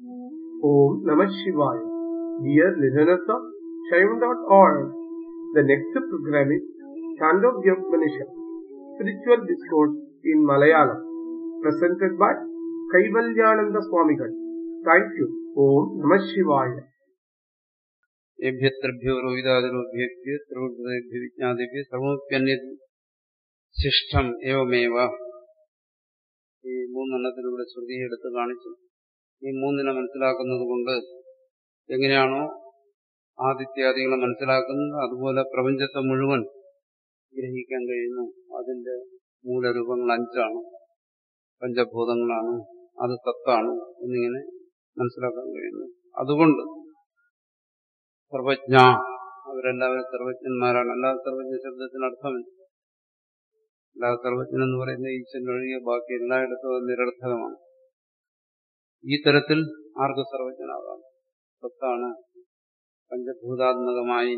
Om Namah Shivaya. Dear listeners of Shaivan.org, the next program is Chandogya Spiritual Discourse in Malayalam, presented by Kaivalyananda Swamigal. Thank you. Om Namah Shivaya. ഏഭ്യത്രഭ്യോ രോഹിതാദിരോഭ്യേഭ്യ ത്രിവൃതേഭ്യ വിജ്ഞാതേഭ്യ സർവോപ്യന്യ ശിഷ്ടം ഏവമേവ ഈ മൂന്നെണ്ണത്തിലൂടെ ശ്രുതി എടുത്ത് കാണിച്ചു ഈ മൂന്നിനെ മനസ്സിലാക്കുന്നത് കൊണ്ട് എങ്ങനെയാണോ ആദിത്യാദികളെ മനസ്സിലാക്കുന്നത് അതുപോലെ പ്രപഞ്ചത്തെ മുഴുവൻ ഗ്രഹിക്കാൻ കഴിയുന്നു അതിന്റെ മൂലരൂപങ്ങൾ അഞ്ചാണ് പഞ്ചഭൂതങ്ങളാണ് അത് സത്താണ് എന്നിങ്ങനെ മനസ്സിലാക്കാൻ കഴിയുന്നു അതുകൊണ്ട് സർവജ്ഞ അവരെല്ലാവരും സർവജ്ഞന്മാരാണ് അല്ലാതെ സർവജ്ഞ ശബ്ദത്തിന് അർത്ഥമില്ല അല്ലാതെ സർവജ്ഞൻ എന്ന് പറയുന്ന ഈശ്വരൻ ഒഴികെ ബാക്കി എല്ലായിടത്തും അത് നിരർത്ഥകമാണ് ഈ തരത്തിൽ ആർക്ക് സർവജ്ഞനാകാം സത്താണ് പഞ്ചഭൂതാത്മകമായി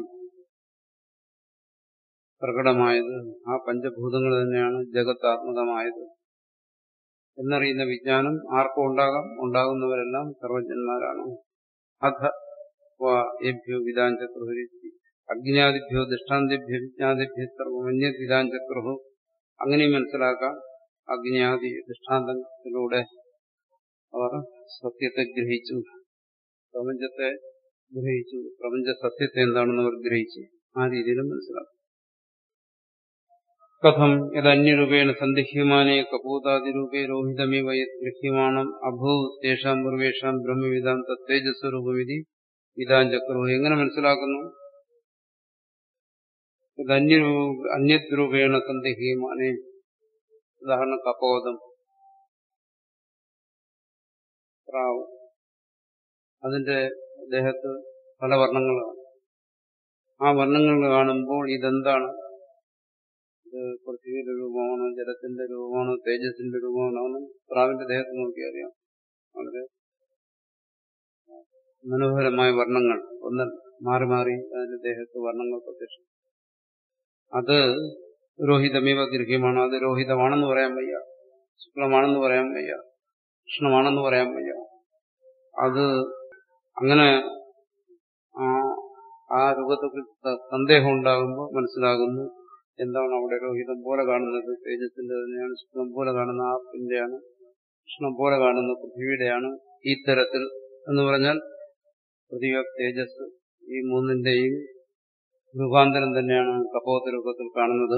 പ്രകടമായത് ആ പഞ്ചഭൂതങ്ങൾ തന്നെയാണ് ജഗത്താത്മകമായത് എന്നറിയുന്ന വിജ്ഞാനം ആർക്കും ഉണ്ടാകാം ഉണ്ടാകുന്നവരെല്ലാം സർവജ്ഞന്മാരാണ് അധ ഏഭ്യോ വിധാഞ്ചക്രുഹരി അഗ്നിയാദിഭ്യോ ദൃഷ്ടാന്തിഭ്യോ വിജ്ഞാതിഭ്യോ സർവമന്യ വിധാഞ്ചക്രുഹു അങ്ങനെ മനസ്സിലാക്കാം അഗ്നിയാദി ദൃഷ്ടാന്തത്തിലൂടെ അവർ സത്യത്തെ ഗ്രഹിച്ചു പ്രപഞ്ചത്തെ ഗ്രഹിച്ചു പ്രപഞ്ച സത്യത്തെ എന്താണെന്ന് അവർ ഗ്രഹിച്ചു ആ രീതിയിലും മനസ്സിലാക്കും കഥം യദന്യരൂപേണ സന്ദിഹ്യമാനേ കപൂതാദിരൂപേ രോഹിതമേവ ഗൃഹ്യമാണം അഭൂ തേഷാം പൂർവേഷാം ബ്രഹ്മവിധാം തത്തേജസ്വരൂപമിതി വിധാഞ്ചക്രോ എങ്ങനെ മനസ്സിലാക്കുന്നു അന്യദ്രൂപേണ സന്ദേഹീയമാനെ ഉദാഹരണം കപോതം പ്രാവ് അതിന്റെ ദേഹത്ത് പല വർണ്ണങ്ങളാണ് ആ വർണ്ണങ്ങൾ കാണുമ്പോൾ ഇതെന്താണ് ഇത് പൃഥ്വിയുടെ രൂപമാണോ ജലത്തിന്റെ രൂപമാണോ തേജസിന്റെ രൂപമാണോ പ്രാവിന്റെ ദേഹത്ത് നോക്കി അറിയാം വളരെ മനോഹരമായ വർണ്ണങ്ങൾ ഒന്ന് മാറി മാറി അതിന്റെ ദേഹത്ത് വർണ്ണങ്ങൾ പ്രത്യക്ഷം അത് രോഹിതമേവ ഗൃഹ്യമാണ് അത് രോഹിതമാണെന്ന് പറയാൻ വയ്യ ശുക്ലമാണെന്ന് പറയാൻ വയ്യ കൃഷ്ണമാണെന്ന് പറയാൻ വയ്യ അത് അങ്ങനെ ആ രൂപത്തിൽ സന്ദേഹം ഉണ്ടാകുമ്പോൾ മനസ്സിലാകുന്നു എന്താണ് അവിടെ രോഹിതം പോലെ കാണുന്നത് തേജസ്സിന്റെ തന്നെയാണ് ശുക്ലം പോലെ കാണുന്ന ആപ്പിന്റെയാണ് കൃഷ്ണം പോലെ കാണുന്ന പൃഥ്വിയുടെയാണ് ഈ തരത്തിൽ എന്ന് പറഞ്ഞാൽ പൃഥ്വി തേജസ് ഈ മൂന്നിന്റെയും രൂപാന്തരം തന്നെയാണ് കപോത്ത രൂപത്തിൽ കാണുന്നത്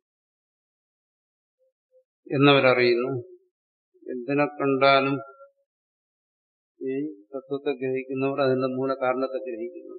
എന്നവരറിയുന്നു എന്തിനെ കണ്ടാലും ഈ തത്വത്തെ ഗ്രഹിക്കുന്നവർ അതിന്റെ മൂല കാരണത്തെ ഗ്രഹിക്കുന്നു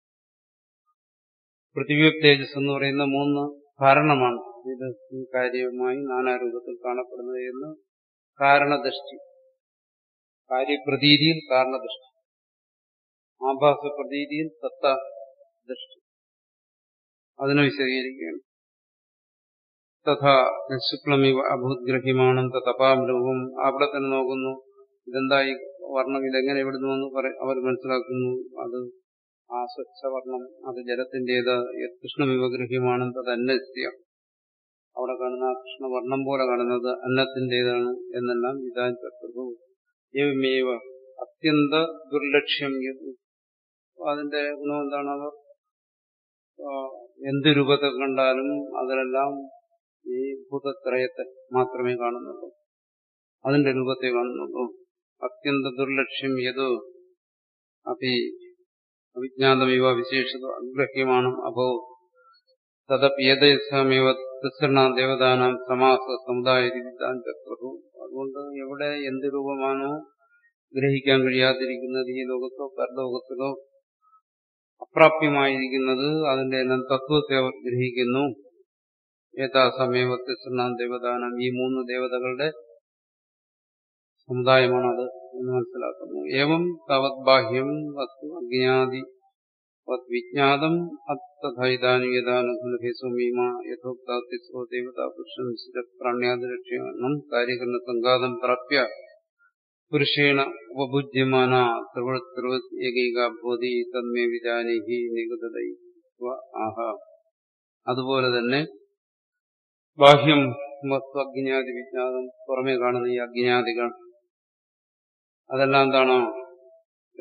പൃഥ്വി തേജസ് എന്ന് പറയുന്ന മൂന്ന് കാരണമാണ് ഇത് കാര്യമായി നാനാരൂപത്തിൽ കാണപ്പെടുന്നത് എന്ന് കാരണദൃഷ്ടി കാര്യപ്രതീതിയിൽ കാരണദൃഷ്ടി ആഭാസ പ്രതീതിയിൽ തത്ത ദൃഷ്ടി അതിനെ വിശദീകരിക്കുകയാണ് തഥാ ശുക്ലമിവ അഭൂദ്ഗ്രഹ്യമാണം തപാമരൂപം അവിടെ തന്നെ നോക്കുന്നു ഇതെന്തായി വർണ്ണം ഇതെങ്ങനെ ഇവിടുന്നു എന്ന് അവർ മനസ്സിലാക്കുന്നു അത് ആ സ്വച്ഛവർണ്ണം അത് ജലത്തിൻ്റെത് കൃഷ്ണവിവഗ്രഹ്യമാണ് തത് അന്നസ്യ അവിടെ കാണുന്ന ആ കൃഷ്ണവർണ്ണം പോലെ കാണുന്നത് അന്നത്തിൻ്റെതാണ് എന്നെല്ലാം വിധാചക്രു ഏവമേവ അത്യന്ത ദുർലക്ഷ്യം അതിന്റെ ഗുണം എന്താണ് അവർ എന്ത് രൂപത്തെ കണ്ടാലും അതിലെല്ലാം ഈ ഭൂതത്രയത്തെ മാത്രമേ കാണുന്നുള്ളൂ അതിന്റെ രൂപത്തെ കാണുന്നുള്ളൂ അത്യന്ത ദുർലക്ഷ്യം ഏതോ അപ്പി അവിജ്ഞാതമേവ വിശേഷത അഗ്രഹ്യമാണ് അഭോ തദപി ഏതേസമേവ തിസൃണ ദേവതാനാം സമാസ സമുദായ വിദ്വാൻ ചക്രു അതുകൊണ്ട് എവിടെ എന്ത് രൂപമാണോ ഗ്രഹിക്കാൻ കഴിയാതിരിക്കുന്നത് ഈ ലോകത്തോ പരലോകത്തിലോ അപ്രാപ്യമായിരിക്കുന്നത് അതിന്റെ എല്ലാം തത്വത്തെ അവർ ഗ്രഹിക്കുന്നു ഏതാസമേവ തിസൃണ ദേവതാനം ഈ മൂന്ന് ദേവതകളുടെ സമുദായമാണത് എന്ന് മനസ്സിലാക്കുന്നു ഏവം തവത് ബാഹ്യം വസ്തു അജ്ഞാതി വിജ്ഞാതം അത്തഥൈതാനുയതാനുഭൂമീമ യഥോക്താതിസ്വ ദേവതാ പുരുഷൻ പ്രാണ്യാതിരക്ഷ്യം കാര്യകരണ സംഘാതം പ്രാപ്യ പുരുഷേണ ഉപഭുജ്യമാന ത്രിവൃത് ഏകൈക ഭൂതി തന്മേ വിജാനിഹി നികുതൈ ആഹ അതുപോലെ തന്നെ ബാഹ്യം വസ്തു അജ്ഞാതി വിജ്ഞാതം പുറമേ കാണുന്ന ഈ അജ്ഞാതികൾ അതെല്ലാം എന്താണോ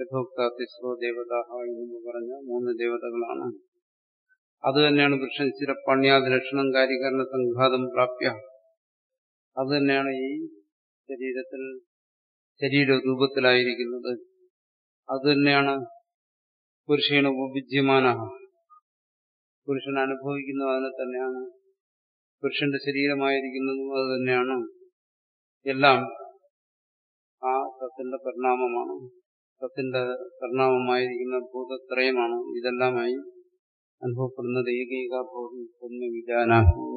യഥോക്ത തിസ്രോ ദേവതാഹ എന്ന് പറഞ്ഞ മൂന്ന് ദേവതകളാണ് അത് തന്നെയാണ് പുരുഷൻ ചിരപ്പണ്യാദ് ലക്ഷണം കാര്യകരണ സംഘാതം പ്രാപ്യ അത് തന്നെയാണ് ഈ ശരീരത്തിൽ ശരീര രൂപത്തിലായിരിക്കുന്നത് അത് തന്നെയാണ് പുരുഷേണ ഉപവിജ്യമാന പുരുഷൻ അനുഭവിക്കുന്നത് അതിനെ തന്നെയാണ് പുരുഷന്റെ ശരീരമായിരിക്കുന്നതും അത് തന്നെയാണ് എല്ലാം ആ സത്തിന്റെ പരിണാമമാണ് സത്തിന്റെ പരിണാമമായിരിക്കുന്ന ഭൂതത്രയമാണ് ഇതെല്ലാമായി അനുഭവപ്പെടുന്നത് ഏകൈകാഭൂതം ഒന്ന് വിജാന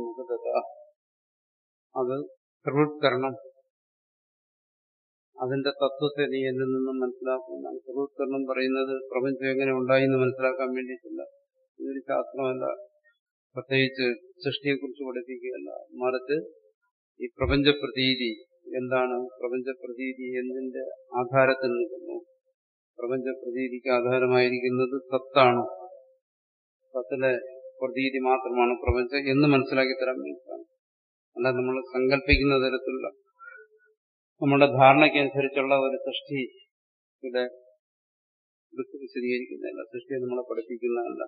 അത് സർവോത്കരണം അതിന്റെ തത്വത്തെ നീ എന്നിൽ നിന്നും മനസ്സിലാക്കുന്നതാണ് സർവോത്കരണം പറയുന്നത് പ്രപഞ്ചം എങ്ങനെ ഉണ്ടായി എന്ന് മനസ്സിലാക്കാൻ വേണ്ടിയിട്ടില്ല ഇതൊരു ശാസ്ത്രമല്ല പ്രത്യേകിച്ച് സൃഷ്ടിയെക്കുറിച്ച് പഠിപ്പിക്കുകയല്ല മറിച്ച് ഈ പ്രപഞ്ച പ്രതീതി എന്താണ് പ്രപഞ്ച പ്രതീതി എന്തിന്റെ ആധാരത്തിൽ നിൽക്കുന്നു പ്രപഞ്ച പ്രതീതിക്ക് ആധാരമായിരിക്കുന്നത് സത്താണ് സത്തിലെ പ്രതീതി മാത്രമാണ് പ്രപഞ്ചം എന്ന് മനസ്സിലാക്കി തരാൻ വേണ്ടിയിട്ടാണ് അല്ല നമ്മൾ സങ്കല്പിക്കുന്ന തരത്തിലുള്ള നമ്മുടെ ധാരണയ്ക്കനുസരിച്ചുള്ള ഒരു സൃഷ്ടി ഇവിടെ വിശദീകരിക്കുന്നില്ല സൃഷ്ടിയെ നമ്മളെ പഠിപ്പിക്കുന്നതല്ല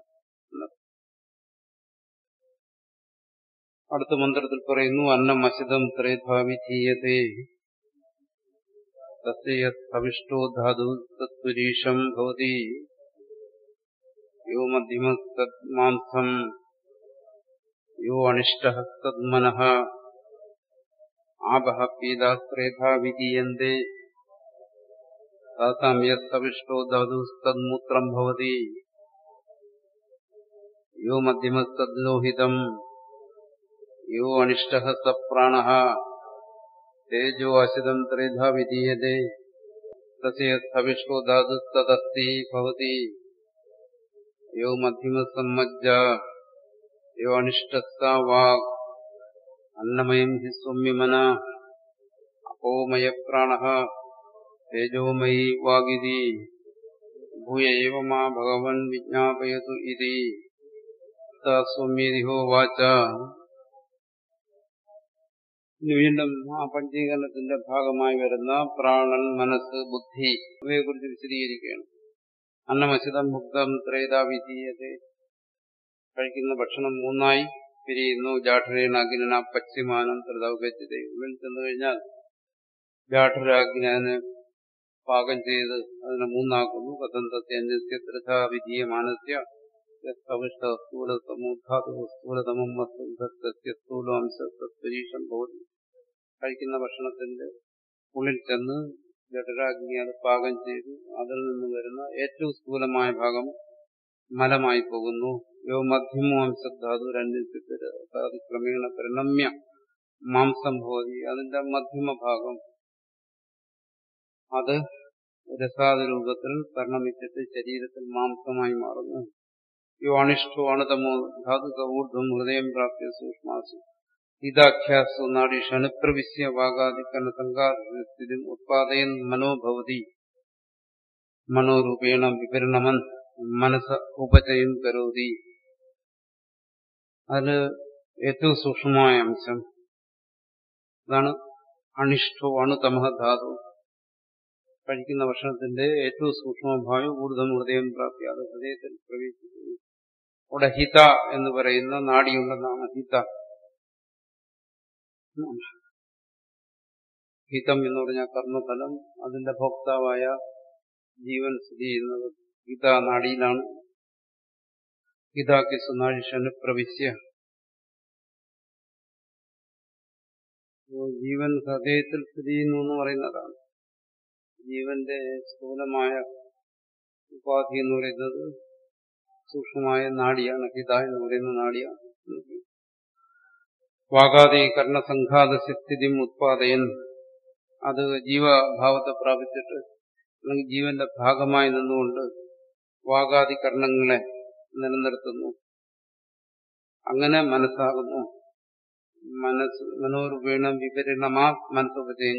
അടുത്ത മന്ത്രത്തിൽ പറയുന്നു അന്നം അശിതം ത്രേധാവിധീയതേ തസ്യവിഷ്ടോ ധാതു തത്പുരീഷം ഭവതി യോ മധ്യമസ്തമാംസം യോ അനിഷ്ട തന്മന ആപഹ പീതാസ്ത്രേധാ വിധീയന്തെ താസാം യസ്തവിഷ്ടോ ധാതുസ്തന്മൂത്രം ഭവതി യോ മധ്യമസ്തദ്ലോഹിതം യോ അനിഷ്ട സ പ്രാണ തേജോ അശിതം ത്രേധാ വിധീയത്തെ തസ്യവിഷ്ടോ ധാതുസ്തദസ്തി ഭവതി യോ മധ്യമസമ്മജ്ജ യോ അനിഷ്ട സ വാഗ് അന്നമയം ഹി സൗമ്യമന അപോമയ പ്രാണ തേജോമയി വാഗിതി ഭൂയ ഏവ മാ ഭഗവൻ വിജ്ഞാപയതു ഇതി സൗമ്യതിഹോ വാച വീണ്ടും ആ പഞ്ചീകരണത്തിന്റെ ഭാഗമായി വരുന്ന പ്രാണൻ മനസ്സ് ബുദ്ധി ഇവയെക്കുറിച്ച് വിശദീകരിക്കുകയാണ് അന്നമശിതം മുക്തം ത്രേതാവിധീയത കഴിക്കുന്ന ഭക്ഷണം മൂന്നായി പിരിയുന്നു ജാഠരേണ അഗ്നന പശ്ചിമാനം ത്രതൗപര്യത ഉള്ളിൽ ചെന്നു കഴിഞ്ഞാൽ ജാഠരാഗ്നെ പാകം ചെയ്ത് അതിനെ മൂന്നാക്കുന്നു കഥന്തത്തെ അന്യസ്യ ത്രഥാവിധീയമാനസ്യ സ്ഥൂലതമം വസ്തുസത്യ സ്ഥൂലാംശരീഷം ഭവതി കഴിക്കുന്ന ഭക്ഷണത്തിന്റെ ഉള്ളിൽ ചെന്ന് ജഠരാഗ്നി അത് പാകം ചെയ്തു അതിൽ നിന്ന് വരുന്ന ഏറ്റവും സ്ഥൂലമായ ഭാഗം മലമായി പോകുന്നു യോ മധ്യമോ അംശധാതു രഞ്ജിച്ചിട്ട് ക്രമേണ പരിണമ്യ മാംസം ഭവതി അതിന്റെ മധ്യമ ഭാഗം അത് രസാദ രൂപത്തിൽ പരിണമിച്ചിട്ട് ശരീരത്തിൽ മാംസമായി മാറുന്നു യോ അണിഷ്ടോ അണുതമോ ധാതുക ഊർധ്വം ഹൃദയം പ്രാപ്യ സൂക്ഷ്മാസു ഇതാഖ്യാസു നാടീഷ് അനുപ്രവിശ്യ വാഗാദിക്കരണ സംഘാസ്ഥിതി ഉത്പാദയൻ മനോഭവതി മനോരൂപേണ വിപരിണമൻ മനസ്സ ഉപചയം കരോതി അതിന് ഏറ്റവും സൂക്ഷ്മമായ അംശം അതാണ് അണിഷ്ടോ അണുതമ ധാതു കഴിക്കുന്ന ഭക്ഷണത്തിന്റെ ഏറ്റവും സൂക്ഷ്മഭാവം ഊർധം ഹൃദയം പ്രാപ്തി അത് ഹൃദയത്തിൽ പ്രവേശിക്കുന്നു അവിടെ ഹിത എന്ന് പറയുന്ന നാടിയുണ്ടെന്നാണ് ഹിത ഹിതം എന്ന് പറഞ്ഞാൽ കർമ്മഫലം അതിന്റെ ഭോക്താവായ ജീവൻ സ്ഥിതി ചെയ്യുന്നത് ഹിത നാടിയിലാണ് ഹിതാക്കി സുനാഴിഷന് പ്രവിശ്യ ജീവൻ ഹൃദയത്തിൽ സ്ഥിതി ചെയ്യുന്നു എന്ന് പറയുന്നതാണ് ജീവന്റെ സ്ഥൂലമായ ഉപാധി എന്ന് പറയുന്നത് സൂക്ഷ്മമായ നാടിയാണ് ഹിത എന്ന് പറയുന്ന നാടിയാണ് വാഗാദി കർണസംഘാതസ്യ സ്ഥിതി ഉത്പാദയൻ അത് ജീവഭാവത്തെ പ്രാപിച്ചിട്ട് അല്ലെങ്കിൽ ജീവന്റെ ഭാഗമായി നിന്നുകൊണ്ട് വാഗാദി കർണങ്ങളെ നിലനിർത്തുന്നു അങ്ങനെ മനസ്സാകുന്നു മനസ്സ് മനോരൂപേണ വിപരിണമാ മനസ്സുപചയം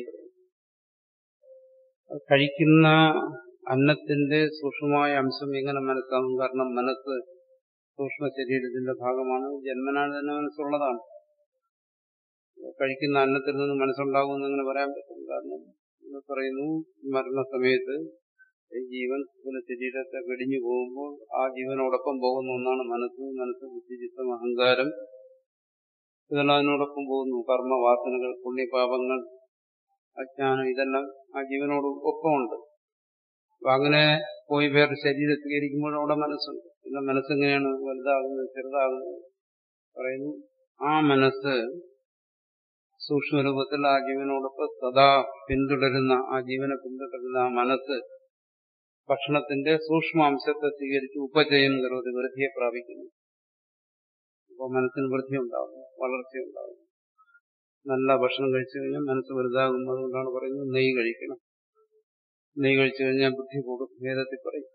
കഴിക്കുന്ന അന്നത്തിന്റെ സൂക്ഷ്മമായ അംശം എങ്ങനെ മനസ്സാകും കാരണം മനസ്സ് സൂക്ഷ്മ ശരീരത്തിന്റെ ഭാഗമാണ് ജന്മനാണ് തന്നെ മനസ്സുള്ളതാണ് കഴിക്കുന്ന അന്നത്തിൽ നിന്ന് മനസ്സുണ്ടാകുമെന്ന് അങ്ങനെ പറയാൻ പറ്റും കാരണം പറയുന്നു മരണസമയത്ത് ഈ ജീവൻ സ്ഥൂല ശരീരത്തെ വെടിഞ്ഞു പോകുമ്പോൾ ആ ജീവനോടൊപ്പം പോകുന്ന ഒന്നാണ് മനസ്സ് മനസ്സ് ബുദ്ധിചിത്തം അഹങ്കാരം ഇതെല്ലാം അതിനോടൊപ്പം പോകുന്നു കർമ്മ വാസനകൾ പുണ്യപാപങ്ങൾ അജ്ഞാനം ഇതെല്ലാം ആ ജീവനോട് ഒപ്പമുണ്ട് അപ്പൊ അങ്ങനെ പോയി വേറെ ശരീരത്തിൽ ഇരിക്കുമ്പോൾ അവിടെ മനസ്സുണ്ട് പിന്നെ മനസ്സെങ്ങനെയാണ് വലുതാകുന്നത് ചെറുതാകുന്നത് പറയുന്നു ആ മനസ്സ് സൂക്ഷ്മരൂപത്തിൽ ആ ജീവനോടൊപ്പം സദാ പിന്തുടരുന്ന ആ ജീവനെ പിന്തുടരുന്ന ആ മനസ്സ് ഭക്ഷണത്തിന്റെ സൂക്ഷ്മാംശത്തെ സ്വീകരിച്ച് ഉപജയം കരുതി വൃദ്ധിയെ പ്രാപിക്കുന്നു അപ്പോൾ മനസ്സിന് വൃദ്ധി ഉണ്ടാകും വളർച്ചയുണ്ടാകും നല്ല ഭക്ഷണം കഴിച്ചു കഴിഞ്ഞാൽ മനസ്സ് വലുതാകും അതുകൊണ്ടാണ് പറയുന്നത് നെയ്യ് കഴിക്കണം നെയ്യ് കഴിച്ചു കഴിഞ്ഞാൽ ബുദ്ധി കൂടും വേദത്തിൽ പറയും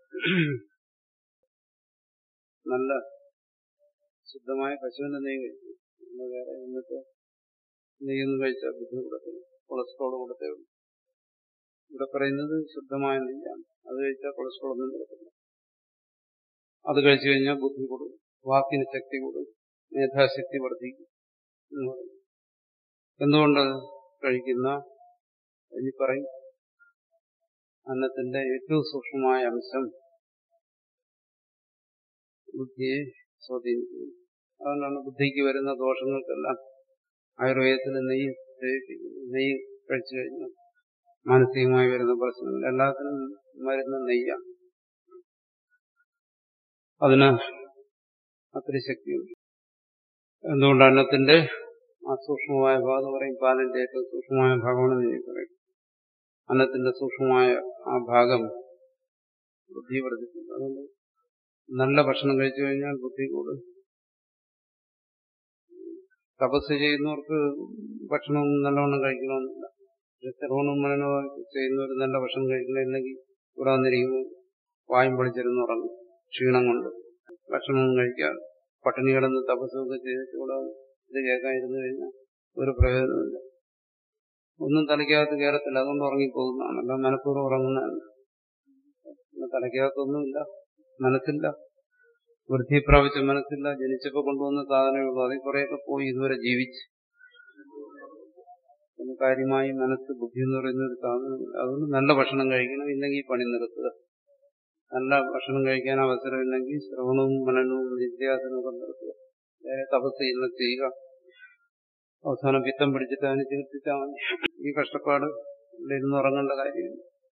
നല്ല ശുദ്ധമായ പശുവിന്റെ നെയ്യ് കഴിക്കും പിന്നെ വേറെ എന്നിട്ട് നെയ്യൊന്നും കഴിച്ചാൽ ബുദ്ധി കൂടത്തില്ല കൊളസ്ട്രോൾ കൂടത്തേ ഉള്ളൂ ഇവിടെ പറയുന്നത് ശുദ്ധമായ നെയ്യാണ് അത് കഴിച്ചാൽ കൊളസ്ട്രോൾ ഒന്നും കിടക്കില്ല അത് കഴിച്ചു കഴിഞ്ഞാൽ ബുദ്ധി കൂടും വാക്കിന് ശക്തി കൂടും മേധാശക്തി വർദ്ധിക്കും എന്ന് പറയും എന്തുകൊണ്ട് കഴിക്കുന്ന ഇനി പറയും അന്നത്തിന്റെ ഏറ്റവും സൂക്ഷ്മമായ അംശം ബുദ്ധിയെ സ്വാധീനിക്കുന്നു അതുകൊണ്ടാണ് ബുദ്ധിക്ക് വരുന്ന ദോഷങ്ങൾക്കെല്ലാം ആയുർവേദത്തിൽ നെയ്യ് സേവിപ്പിക്കുന്നു നെയ്യ് കഴിച്ചു കഴിഞ്ഞാൽ മാനസികമായി വരുന്ന പ്രശ്നങ്ങൾ എല്ലാത്തിനും മരുന്ന് നെയ്യാണ് അതിന് അത്ര ശക്തിയുണ്ട് എന്തുകൊണ്ട് അന്നത്തിന്റെ ആ സൂക്ഷ്മമായ ഭാഗം പറയും പാലിന്റെ ഏറ്റവും സൂക്ഷ്മമായ ഭാഗമാണെന്ന് എനിക്ക് പറയും അന്നത്തിന്റെ സൂക്ഷ്മമായ ആ ഭാഗം ബുദ്ധി വർദ്ധിക്കുന്നു അതുകൊണ്ട് നല്ല ഭക്ഷണം കഴിച്ചു കഴിഞ്ഞാൽ ബുദ്ധി കൂടും തപസ് ചെയ്യുന്നവർക്ക് ഭക്ഷണം നല്ലവണ്ണം കഴിക്കണമെന്നില്ല ശ്രവണവും മനനവും ചെയ്യുന്നവർ നല്ല ഭക്ഷണം കഴിക്കണില്ലെങ്കിൽ ഇവിടെ വന്നിരിക്കുമ്പോൾ വായും പൊളിച്ചിരുന്ന് ഉറങ്ങും ക്ഷീണം കൊണ്ട് ഭക്ഷണമൊന്നും കഴിക്കാതെ പട്ടിണി കിടന്ന് തപസ്സൊക്കെ ചെയ്തിട്ട് ഇവിടെ ഇത് കേൾക്കാതിരുന്നു കഴിഞ്ഞാൽ ഒരു പ്രയോജനമില്ല ഒന്നും തലയ്ക്കകത്ത് കയറത്തില്ല അതുകൊണ്ട് ഉറങ്ങിപ്പോകുന്നതാണ് അല്ല മനഃപൂർവ്വം ഉറങ്ങുന്നതാണ് തലയ്ക്കകത്തൊന്നുമില്ല മനസ്സില്ല വൃദ്ധി പ്രാപിച്ച മനസ്സില്ല ജനിച്ചപ്പോ കൊണ്ടുവന്ന സാധനമേ ഉള്ളൂ അതിൽ കുറെയൊക്കെ പോയി ഇതുവരെ ജീവിച്ച് പിന്നെ കാര്യമായി മനസ്സ് ബുദ്ധി എന്ന് പറയുന്ന ഒരു സാധനമില്ല അതുകൊണ്ട് നല്ല ഭക്ഷണം കഴിക്കണം ഇല്ലെങ്കിൽ പണി നിർത്തുക നല്ല ഭക്ഷണം കഴിക്കാൻ അവസരമില്ലെങ്കിൽ ശ്രവണവും മനനവും നിത്യാസനവും നിർത്തുക വേറെ തപസ് ചെയ്യുന്ന ചെയ്യുക അവസാനം പിത്തം പിടിച്ചിട്ട് അതിന് ചികിത്സിച്ചാൽ മതി ഈ കഷ്ടപ്പാട് ഇവിടെ ഇരുന്ന് ഉറങ്ങേണ്ട കാര്യമില്ല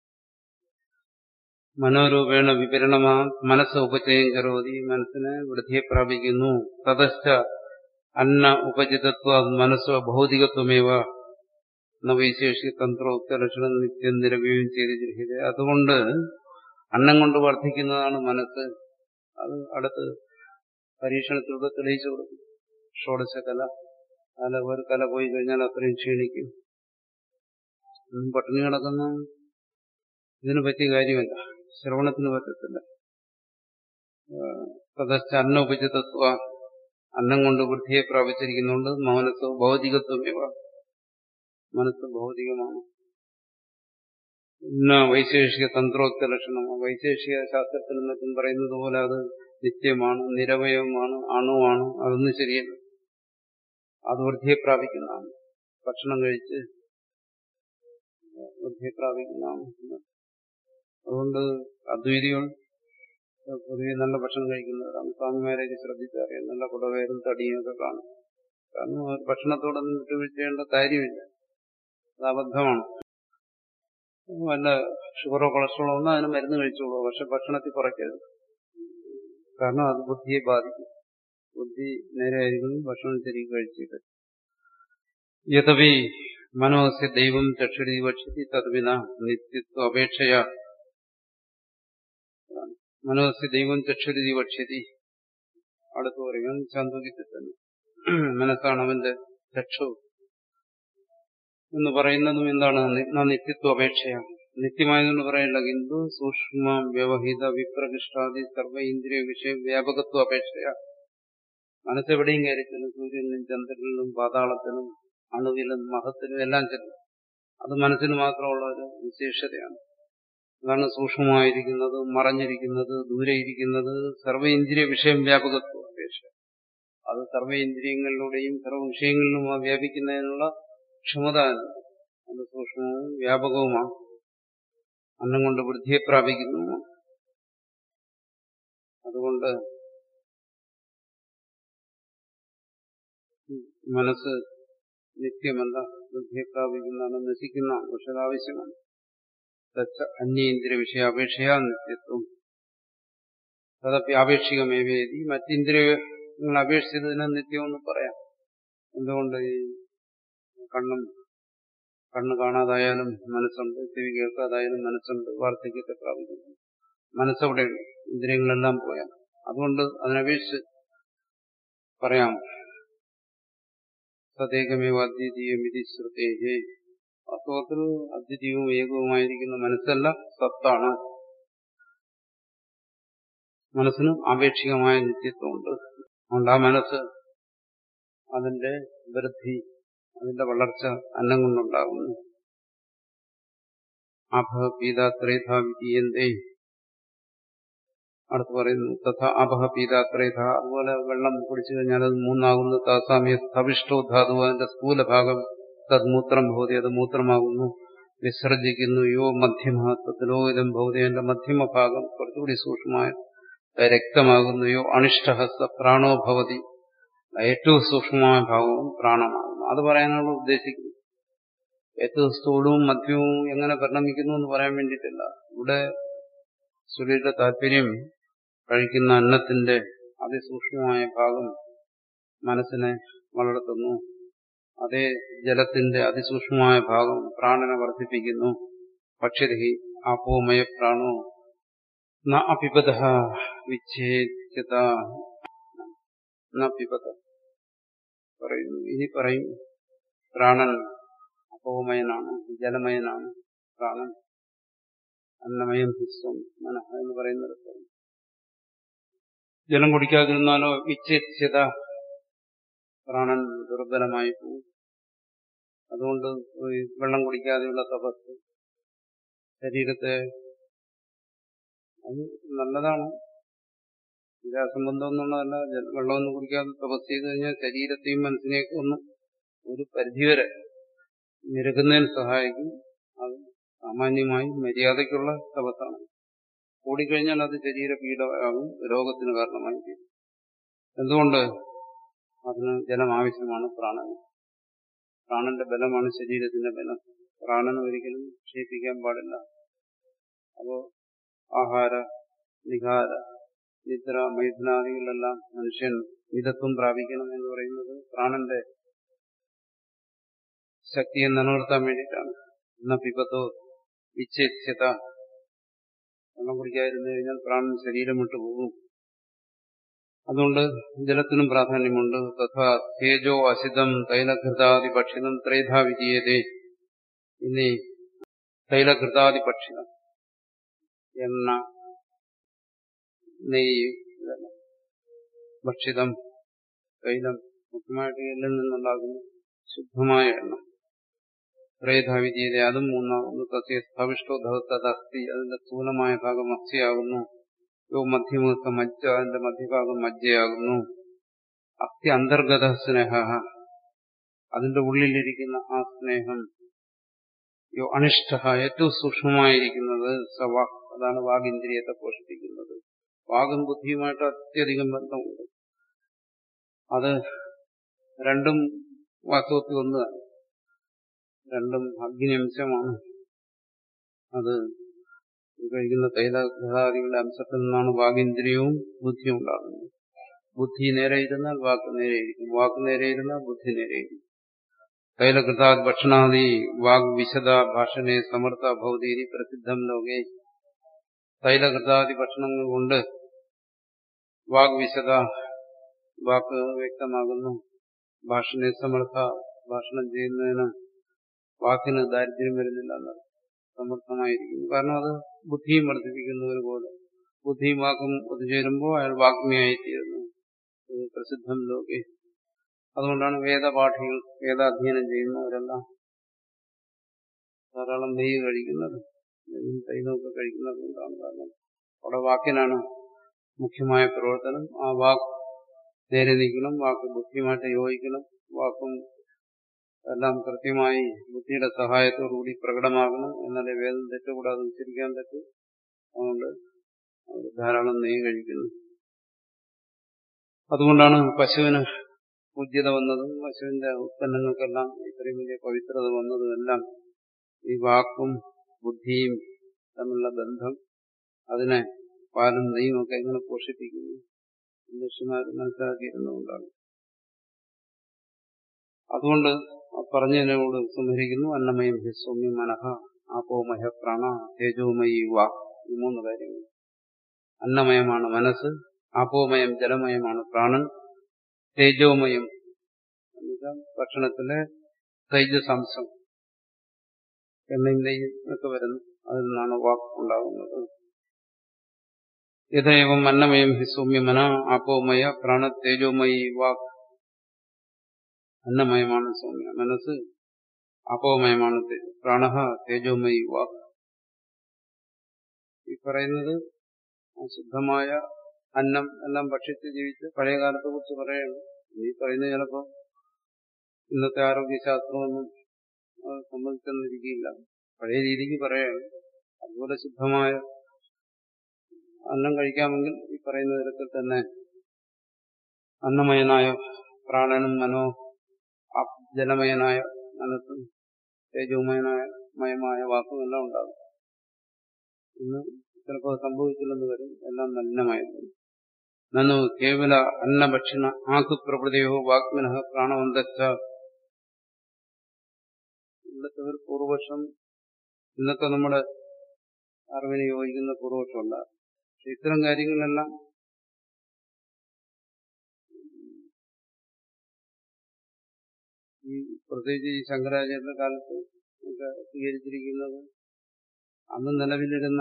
മനോരൂപേണ വിപരണമാ മനസ്സ് ഉപചയം കരോതി മനസ്സിനെ വൃദ്ധിയെ പ്രാപിക്കുന്നു തതശ്ച അന്ന ഉപചിതത്വ മനസ്സോ ഭൗതികത്വമേവ നവൈശേഷിക തന്ത്രോക്ത ലക്ഷണം നിത്യം നിരവയും ചെയ്തിരിക്കുന്നത് അതുകൊണ്ട് അന്നം കൊണ്ട് വർദ്ധിക്കുന്നതാണ് മനസ്സ് അത് അടുത്ത് പരീക്ഷണത്തിലൂടെ തെളിയിച്ചു കൊടുക്കും ഷോഡശ കല അല്ല ഒരു കല പോയി കഴിഞ്ഞാൽ അത്രയും ക്ഷീണിക്കും പട്ടിണി കിടക്കുന്ന ഇതിന് പറ്റിയ കാര്യമല്ല ശ്രവണത്തിന് പറ്റത്തില്ല തദശ്ച അന്നോപചിതത്വ അന്നം കൊണ്ട് വൃദ്ധിയെ പ്രാപിച്ചിരിക്കുന്നുണ്ട് മനസ്സോ ഭൗതികത്വമേവ മനസ്സ് ഭൗതികമാണ് ഇന്ന വൈശേഷിക തന്ത്രോക്ത ലക്ഷണം വൈശേഷിക ശാസ്ത്രത്തിനും മറ്റും പറയുന്നത് പോലെ അത് നിത്യമാണ് നിരവയവമാണ് അണുവാണ് അതൊന്നും ശരിയല്ല അത് വൃദ്ധിയെ പ്രാപിക്കുന്നതാണ് ഭക്ഷണം കഴിച്ച് വൃദ്ധിയെ പ്രാപിക്കുന്നതാണ് അതുകൊണ്ട് അദ്വൈതികൾ പൊതുവെ നല്ല ഭക്ഷണം കഴിക്കുന്നവരാണ് സ്വാമിമാരെയൊക്കെ ശ്രദ്ധിച്ചറിയാം നല്ല കുടവേരും തടിയും ഒക്കെ കാണും കാരണം അവർ ഭക്ഷണത്തോടൊന്നും വിട്ടുവീഴ്ച ചെയ്യേണ്ട കാര്യമില്ല അത് അബദ്ധമാണ് വല്ല ഷുഗറോ കൊളസ്ട്രോളോ ഒന്നും അതിന് മരുന്ന് കഴിച്ചോളൂ പക്ഷെ ഭക്ഷണത്തിൽ കുറയ്ക്കരുത് കാരണം അത് ബുദ്ധിയെ ബാധിക്കും ബുദ്ധി നേരെയായിരിക്കും ഭക്ഷണം ശരിക്കും കഴിച്ചിട്ട് യഥവി മനോസ്യ ദൈവം ചക്ഷുരി വക്ഷതി തദ്വിന നിത്യത്വ അപേക്ഷയ മനോസ്യ ദൈവം ചക്ഷുരുതി വക്ഷ്യതി അടുത്ത് പറയുന്നത് ചാന്തോക്യത്തിൽ തന്നെ മനസ്സാണ് അവന്റെ ചക്ഷു എന്ന് പറയുന്നതും എന്താണ് നിത്യത്വ അപേക്ഷയാണ് നിത്യമായതെന്ന് പറയില്ല ഹിന്ദു സൂക്ഷ്മ വ്യവഹിത വിപ്രകൃഷ്ടാദി സർവ ഇന്ദ്രിയ വിഷയ വ്യാപകത്വ അപേക്ഷയ മനസ്സെവിടെയും കയറിച്ചെല്ലും സൂര്യനിലും ചന്ദ്രനിലും പാതാളത്തിലും അണുവിലും മഹത്തിലും എല്ലാം ചെല്ലും അത് മനസ്സിന് മാത്രമുള്ള ഒരു വിശേഷതയാണ് അതാണ് സൂക്ഷ്മമായിരിക്കുന്നത് മറഞ്ഞിരിക്കുന്നത് ദൂരെ ഇരിക്കുന്നത് സർവ ഇന്ദ്രിയ വിഷയം വ്യാപകത്വ അപേക്ഷ അത് സർവ ഇന്ദ്രിയങ്ങളിലൂടെയും സർവ വിഷയങ്ങളിലും വ്യാപിക്കുന്നതിനുള്ള ക്ഷമത അത് സൂക്ഷ്മവും വ്യാപകവുമാണ് അന്നം കൊണ്ട് വൃദ്ധിയെ പ്രാപിക്കുന്നു അതുകൊണ്ട് മനസ്സ് നിത്യമല്ല വൃദ്ധിയെ പ്രാപിക്കുന്നതാണ് നശിക്കുന്നതാണ് പക്ഷെ അത് ആവശ്യമാണ് തച്ച അന്യേന്ദ്രിയ വിഷയാപേക്ഷയാ നിത്യത്വം തദപ്പി ആപേക്ഷികമേവേദി മറ്റിന്ദ്രിയങ്ങൾ അപേക്ഷിച്ചതിനെ നിത്യമെന്ന് പറയാം എന്തുകൊണ്ട് ഈ കണ്ണും കണ്ണ് കാണാതായാലും മനസ്സുണ്ട് ചെവി കേൾക്കാതായാലും മനസ്സുണ്ട് വാർദ്ധക്യത്തെ പ്രാപിക്കുന്നു മനസ്സവിടെയുണ്ട് ഇന്ദ്രിയങ്ങളെല്ലാം പോയാൽ അതുകൊണ്ട് അതിനപേക്ഷിച്ച് പറയാം സതേകമേവ അദ്വിതീയം ഇതി ശ്രുതേഹേ വാസ്തവത്തിൽ അദ്വിതീയവും ഏകവുമായിരിക്കുന്ന മനസ്സല്ല സത്താണ് മനസ്സിന് ആപേക്ഷികമായ നിത്യത്വമുണ്ട് അതുകൊണ്ട് ആ മനസ്സ് അതിന്റെ വൃദ്ധി അതിന്റെ വളർച്ച അന്നം കൊണ്ടുണ്ടാകുന്നു ആഭ പീത ത്രേധ വിധീയന്തേ അടുത്ത് പറയുന്നു തഥ അപഹ പീത ത്രേധ അതുപോലെ വെള്ളം കുടിച്ചു കഴിഞ്ഞാൽ അത് മൂന്നാകുന്നു താസാമ്യ സ്ഥവിഷ്ടോ ധാതു അതിന്റെ സ്ഥൂലഭാഗം തദ്മൂത്രം ഭൗതി അത് മൂത്രമാകുന്നു വിസർജിക്കുന്നു യോ മധ്യമ തദ്ലോഹിതം ഭൗതി അതിന്റെ മധ്യമ ഭാഗം കുറച്ചുകൂടി സൂക്ഷ്മമായ രക്തമാകുന്നു യോ അണിഷ്ടഹസ്ത പ്രാണോ ഭവതി ഏറ്റവും സൂക്ഷ്മമായ ഭാവവും പ്രാണമാകുന്നു അത് പറയാനാണ് ഉദ്ദേശിക്കുന്നത് ഏറ്റവും സ്ഥൂലവും മധ്യവും എങ്ങനെ പരിണമിക്കുന്നു എന്ന് പറയാൻ വേണ്ടിയിട്ടില്ല ഇവിടെ സുലിയുടെ താല്പര്യം കഴിക്കുന്ന അന്നത്തിന്റെ അതിസൂക്ഷ്മമായ ഭാഗം മനസ്സിനെ വളർത്തുന്നു അതേ ജലത്തിന്റെ അതിസൂക്ഷ്മമായ ഭാഗം പ്രാണനെ വർദ്ധിപ്പിക്കുന്നു പക്ഷിരഹി ആപോമയ പ്രാണോ ന അപിപത വിച്ഛേദ്യത ന പിപത പറയുന്നു ഇനി പറയും പ്രാണൻ അപോമയനാണ് ജലമയനാണ് പ്രാണൻ അന്നമയം ഹിസ്വം മനഃ എന്ന് പറയുന്നത് ജലം കുടിക്കാതിരുന്നാലോ വിച്ഛേദ്യത പ്രാണൻ ദുർബലമായി പോകും അതുകൊണ്ട് ഈ വെള്ളം കുടിക്കാതെയുള്ള തപസ് ശരീരത്തെ അത് നല്ലതാണ് വിരാസംബന്ധം എന്നുള്ളതല്ല വെള്ളമൊന്നും കുടിക്കാതെ തപസ് ചെയ്ത് കഴിഞ്ഞാൽ ശരീരത്തെയും മനസ്സിനെയൊക്കെ ഒന്ന് ഒരു പരിധിവരെ നിരക്കുന്നതിന് സഹായിക്കും അത് സാമാന്യമായി മര്യാദയ്ക്കുള്ള തപസ്സാണ് കൂടിക്കഴിഞ്ഞാൽ അത് ശരീര പീഡമാകും രോഗത്തിന് കാരണമായി തീരും എന്തുകൊണ്ട് അതിന് ജലം ആവശ്യമാണ് പ്രാണന് പ്രാണന്റെ ബലമാണ് ശരീരത്തിന്റെ ബലം പ്രാണന് ഒരിക്കലും ക്ഷയിപ്പിക്കാൻ പാടില്ല അപ്പോ ആഹാര നിഹാര നിദ്ര മൈഥുനാദികളിലെല്ലാം മനുഷ്യൻ മിതത്വം പ്രാപിക്കണം എന്ന് പറയുന്നത് പ്രാണന്റെ ശക്തിയെ നിലനിർത്താൻ വേണ്ടിയിട്ടാണ് എന്ന പിപത്തോ വിച്ഛേദ്യത വെള്ളം കുടിക്കാതിരുന്നു കഴിഞ്ഞാൽ പ്രാണൻ ശരീരം വിട്ടു പോകും അതുകൊണ്ട് ജലത്തിനും പ്രാധാന്യമുണ്ട് തഥാ തേജോ അസിതം തൈലഘൃതാദി ഭക്ഷിതം ത്രേധാ വിജയതേ ഇനി തൈലഘൃതാദി ഭക്ഷിതം എണ്ണ നെയ്യ് ഭക്ഷിതം തൈലം മുഖ്യമായിട്ട് എല്ലിൽ നിന്നുണ്ടാകുന്നു ശുദ്ധമായ എണ്ണ ത്രേധാവിജീത അതും മൂന്നാകുന്നു തസ്യ സ്ഥവിഷ്ടോ ധവത്തദസ്തി അതിന്റെ സ്ഥൂലമായ ഭാഗം അസ്ഥിയാകുന്നു യോ മധ്യമസ്ഥ മജ്ജ അതിന്റെ മധ്യഭാഗം മജ്ജയാകുന്നു അസ്ഥി അന്തർഗത സ്നേഹ അതിന്റെ ഉള്ളിലിരിക്കുന്ന ആ സ്നേഹം യോ അനിഷ്ട ഏറ്റവും സൂക്ഷ്മമായിരിക്കുന്നത് സവാക് അതാണ് വാഗിന്ദ്രിയത്തെ പോഷിപ്പിക്കുന്നത് വാഗും ബുദ്ധിയുമായിട്ട് അത്യധികം ബന്ധമുണ്ട് അത് രണ്ടും വാസ്തവത്തിൽ ഒന്ന് തന്നെ രണ്ടും അഗ്നിയംശമാണ് അത് കഴിക്കുന്ന തൈലഘാദികളുടെ അംശത്തിൽ നിന്നാണ് വാഗിന്ദ്രിയവും ബുദ്ധിയും ഉണ്ടാകുന്നത് ബുദ്ധി നേരെ ഇരുന്നാൽ വാക്ക് നേരെ ഇരിക്കും വാക്ക് നേരെ ഇരുന്നാൽ ബുദ്ധി നേരെ ഇരിക്കും തൈലകൃതാദ് ഭക്ഷണാദി വാഗ് വിശദ ഭാഷണെ സമർത്ഥ ഭൗതീരി പ്രസിദ്ധം ലോകെ തൈലകൃതാദി ഭക്ഷണങ്ങൾ കൊണ്ട് വാഗ് വിശദ വാക്ക് വ്യക്തമാകുന്നു ഭാഷണെ സമർത്ഥ ഭാഷണം ചെയ്യുന്നതിന് വാക്കിന് ദാരിദ്ര്യം വരുന്നില്ല എന്നാണ് സമർത്ഥമായിരിക്കുന്നു കാരണം അത് ബുദ്ധിയും വർദ്ധിപ്പിക്കുന്ന ഒരുപോലെ ബുദ്ധിയും വാക്കും ഒത്തുചേരുമ്പോൾ അയാൾ വാഗ്മിയായിത്തീരുന്നു പ്രസിദ്ധം ലോകെ അതുകൊണ്ടാണ് വേദപാഠികൾ വേദാധ്യയനം ചെയ്യുന്നവരെല്ലാം ധാരാളം നെയ്യ് കഴിക്കുന്നത് നെയ്യും തൈലമൊക്കെ കഴിക്കുന്നത് കൊണ്ടാണ് കാരണം അവിടെ വാക്കിനാണ് മുഖ്യമായ പ്രവർത്തനം ആ വാക്ക് നേരെ നിൽക്കണം വാക്ക് ബുദ്ധിയുമായിട്ട് യോജിക്കണം വാക്കും എല്ലാം കൃത്യമായി ബുദ്ധിയുടെ സഹായത്തോടുകൂടി പ്രകടമാകണം എന്നാലേ വേദം തെറ്റുകൂടാതെ ഉച്ചരിക്കാൻ പറ്റും അതുകൊണ്ട് അവർ ധാരാളം നെയ്യ് കഴിക്കുന്നു അതുകൊണ്ടാണ് പശുവിന് പൂജ്യത വന്നതും പശുവിന്റെ ഉത്പന്നങ്ങൾക്കെല്ലാം ഇത്രയും വലിയ പവിത്രത വന്നതും എല്ലാം ഈ വാക്കും ബുദ്ധിയും തമ്മിലുള്ള ബന്ധം അതിനെ പാലും നെയ്യും ഒക്കെ എങ്ങനെ പോഷിപ്പിക്കുന്നു ഋഷിമാർ മനസ്സിലാക്കിയിരുന്നുകൊണ്ടാണ് അതുകൊണ്ട് പറഞ്ഞതിനോട് സംഹരിക്കുന്നു അന്നമയം ഹി സൗമ്യ മനഃ ആപോമയ പ്രാണ തേജോമയി വാ ഈ മൂന്ന് കാര്യങ്ങൾ അന്നമയമാണ് മനസ്സ് ആപോമയം ജലമയമാണ് പ്രാണൻ തേജോമയം എന്നുവെച്ചാൽ ഭക്ഷണത്തിലെ തൈജസംശം എണ്ണയും നെയ്യും ഒക്കെ വരുന്നു അതിൽ നിന്നാണ് വാക്ക് ഉണ്ടാകുന്നത് യഥേവം അന്നമയം ഹി സൗമ്യമന ആപോമയ പ്രാണ തേജോമയി വാക്ക് അന്നമയമാണ് സൗമ്യ മനസ്സ് അപോമയമാണ് പ്രാണ തേജോമയി വാക്ക് ഈ പറയുന്നത് ശുദ്ധമായ അന്നം എല്ലാം ഭക്ഷിച്ച് ജീവിച്ച് പഴയ കാലത്തെ കുറിച്ച് പറയുന്നു ഈ പറയുന്നത് ചിലപ്പോൾ ഇന്നത്തെ ആരോഗ്യശാസ്ത്രമൊന്നും അത് സംബന്ധിച്ചെന്നിരിക്കില്ല പഴയ രീതിക്ക് പറയാണ് അതുപോലെ ശുദ്ധമായ അന്നം കഴിക്കാമെങ്കിൽ ഈ പറയുന്ന തരത്തിൽ തന്നെ അന്നമയനായ പ്രാണനും മനോ ജലമയനായ മനസ്സും തേജോമയനായ മയമായ വാക്കും എല്ലാം ഉണ്ടാകും ഇന്ന് ചിലപ്പോൾ സംഭവിച്ചില്ലെന്ന് വരും എല്ലാം മലിനമായിരുന്നു നന്നു കേവല അന്നഭക്ഷണ ആക്കു പ്രകൃതിയോ വാഗ്മിന പ്രാണവന്തച്ച ഇന്നത്തെ ഒരു പൂർവപക്ഷം ഇന്നത്തെ നമ്മുടെ അറിവിന് യോജിക്കുന്ന പൂർവപക്ഷമല്ല പക്ഷെ ഇത്തരം കാര്യങ്ങളെല്ലാം ഈ പ്രത്യേകിച്ച് ഈ ശങ്കരാചാര്യ കാലത്ത് ഒക്കെ സ്വീകരിച്ചിരിക്കുന്നത് അന്ന് നിലവിലിരുന്ന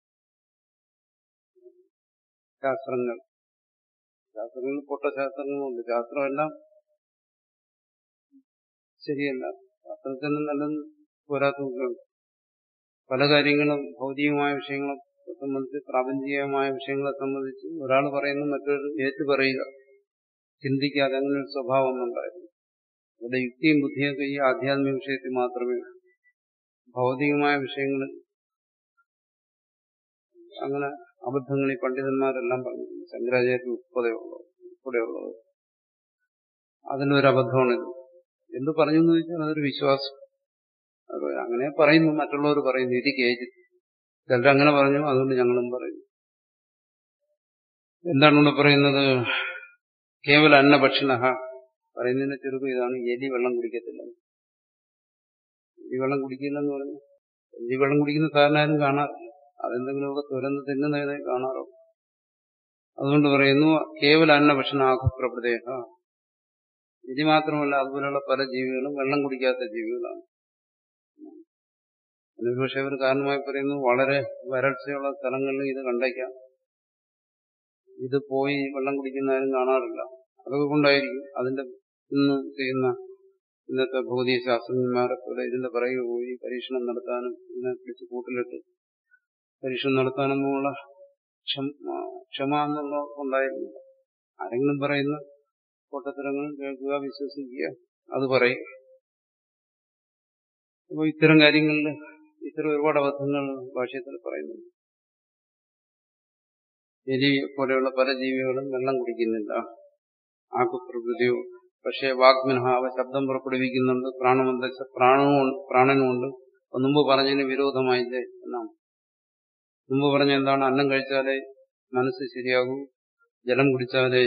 ശാസ്ത്രങ്ങൾ ശാസ്ത്രങ്ങൾ പൊട്ട ശാസ്ത്രങ്ങളുണ്ട് ശാസ്ത്രമെല്ലാം ശരിയല്ല ശാസ്ത്രത്തിന് നല്ല പോരാത്തതുണ്ട് പല കാര്യങ്ങളും ഭൗതികമായ വിഷയങ്ങളെ സംബന്ധിച്ച് പ്രാപഞ്ചികമായ വിഷയങ്ങളെ സംബന്ധിച്ച് ഒരാൾ പറയുന്നു മറ്റൊരു ഏറ്റു പറയുക ചിന്തിക്കാതെ അങ്ങനെ ഒരു സ്വഭാവം ഉണ്ടായിരുന്നു ഇവിടെ യുക്തിയും ബുദ്ധിയൊക്കെ ഈ ആധ്യാത്മിക വിഷയത്തിൽ മാത്രമേ ഭൗതികമായ വിഷയങ്ങളിൽ അങ്ങനെ അബദ്ധങ്ങൾ ഈ പണ്ഡിതന്മാരെല്ലാം പറഞ്ഞിട്ടുണ്ട് ശങ്കരാചാര്യ ഉൾപ്പെടെയുള്ളത് ഉൾപ്പെടെയുള്ളത് അതിലൊരു അബദ്ധമാണിത് എന്ത് പറഞ്ഞു എന്ന് ചോദിച്ചാൽ അതൊരു വിശ്വാസം അത് അങ്ങനെ പറയുന്നു മറ്റുള്ളവർ പറയുന്നു ഇത് കേജ് ചിലരങ്ങനെ പറഞ്ഞു അതുകൊണ്ട് ഞങ്ങളും പറയുന്നു എന്താണ് ഇവിടെ പറയുന്നത് കേവല അന്നഭക്ഷണ പറയുന്നതിന്റെ ചുരുക്കം ഇതാണ് എലി വെള്ളം കുടിക്കത്തില്ല എലി വെള്ളം കുടിക്കില്ലെന്ന് പറഞ്ഞു എലി വെള്ളം കുടിക്കുന്ന സാധനം കാണാറില്ല അതെന്തെങ്കിലുമൊക്കെ തുരന്ന് തിന്നുന്നതായി കാണാറോ അതുകൊണ്ട് പറയുന്നു കേവല അന്നഭക്ഷണ ആഹുപ്രപ്രദേഹ ഇത് മാത്രമല്ല അതുപോലെയുള്ള പല ജീവികളും വെള്ളം കുടിക്കാത്ത ജീവികളാണ് പക്ഷെ ഒരു കാരണമായി പറയുന്നു വളരെ വരൾച്ചയുള്ള സ്ഥലങ്ങളിൽ ഇത് കണ്ടേക്കാം ഇത് പോയി വെള്ളം കുടിക്കുന്നതാരും കാണാറില്ല അതൊക്കെ കൊണ്ടായിരിക്കും അതിന്റെ ഇന്ന് ചെയ്യുന്ന ഇന്നത്തെ ഭൗതിക ശാസ്ത്രജ്ഞന്മാരെ പോലെ ഇതിന്റെ പിറകെ പോയി പരീക്ഷണം നടത്താനും ഇതിനെ പിടിച്ച് കൂട്ടിലിട്ട് പരീക്ഷണം നടത്താനൊന്നുമുള്ള ക്ഷമ എന്നുള്ള ഉണ്ടായിരുന്നു ആരെങ്കിലും പറയുന്ന പൊട്ടത്തരങ്ങൾ കേൾക്കുക വിശ്വസിക്കുക അത് പറയും അപ്പോൾ ഇത്തരം കാര്യങ്ങളിൽ ഇത്തരം ഒരുപാട് അബദ്ധങ്ങൾ ഭാഷ്യത്തിൽ പറയുന്നുണ്ട് എലി പോലെയുള്ള പല ജീവികളും വെള്ളം കുടിക്കുന്നില്ല ആക്കുപ്രകൃതിയോ പക്ഷേ വാഗ്മിനഹ അവ ശബ്ദം പുറപ്പെടുവിക്കുന്നുണ്ട് പ്രാണമന്ത പ്രാണവും പ്രാണനുമുണ്ട് മുമ്പ് പറഞ്ഞതിന് വിരോധമായില്ലേ എന്നാണ് മുമ്പ് പറഞ്ഞ എന്താണ് അന്നം കഴിച്ചാലേ മനസ്സ് ശരിയാകൂ ജലം കുടിച്ചാലേ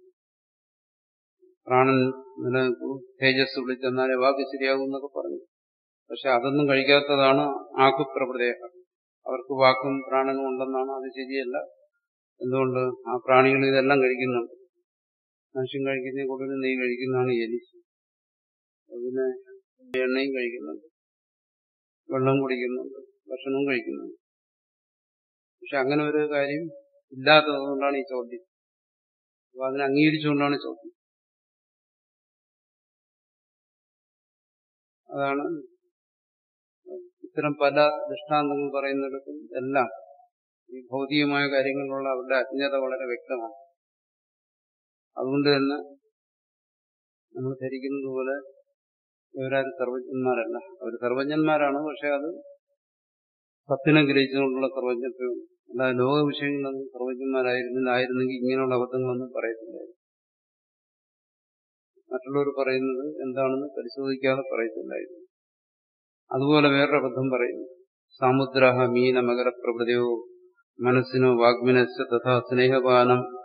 പ്രാണൻ നിലനിൽക്കൂ തേജസ് വിളിച്ചെന്നാലേ വാക്ക് ശരിയാകൂ എന്നൊക്കെ പറഞ്ഞു പക്ഷെ അതൊന്നും കഴിക്കാത്തതാണ് ആക്കുപ്രപ്രദേഹ അവർക്ക് വാക്കും പ്രാണനും ഉണ്ടെന്നാണ് അത് ശരിയല്ല എന്തുകൊണ്ട് ആ പ്രാണികൾ ഇതെല്ലാം കഴിക്കുന്നുണ്ട് മനുഷ്യൻ കഴിക്കുന്ന കൂടുതൽ നെയ്യ് കഴിക്കുന്നതാണ് എലി അതിന് എണ്ണയും കഴിക്കുന്നുണ്ട് വെള്ളം കുടിക്കുന്നുണ്ട് ഭക്ഷണവും കഴിക്കുന്നുണ്ട് പക്ഷെ അങ്ങനെ ഒരു കാര്യം ഇല്ലാത്തതുകൊണ്ടാണ് ഈ ചോദ്യം അപ്പൊ അതിനെ അംഗീകരിച്ചുകൊണ്ടാണ് ചോദ്യം അതാണ് ഇത്തരം പല ദൃഷ്ടാന്തങ്ങൾ പറയുന്നിടത്തും എല്ലാം ഈ ഭൗതികമായ കാര്യങ്ങളിലുള്ള അവരുടെ അജ്ഞത വളരെ വ്യക്തമാണ് അതുകൊണ്ട് തന്നെ നമ്മൾ ധരിക്കുന്നത് പോലെ ഇവരാരും സർവജ്ഞന്മാരല്ല അവർ സർവജ്ഞന്മാരാണ് പക്ഷെ അത് സത്യനം ഗ്രഹിച്ചുകൊണ്ടുള്ള സർവജ്ഞത്വം അല്ലാതെ ലോക വിഷയങ്ങളൊന്നും സർവജ്ഞന്മാരായിരുന്നില്ല ആയിരുന്നെങ്കിൽ ഇങ്ങനെയുള്ള അബദ്ധങ്ങളൊന്നും പറയത്തില്ലായിരുന്നു മറ്റുള്ളവർ പറയുന്നത് എന്താണെന്ന് പരിശോധിക്കാതെ പറയത്തില്ലായിരുന്നു അതുപോലെ വേറൊരു അബദ്ധം പറയുന്നു സാമുദ്രഹ മീന മകര പ്രഭൃതിയോ മനസ്സിനോ വാഗ്മിനസ് തഥാ സ്നേഹപാനം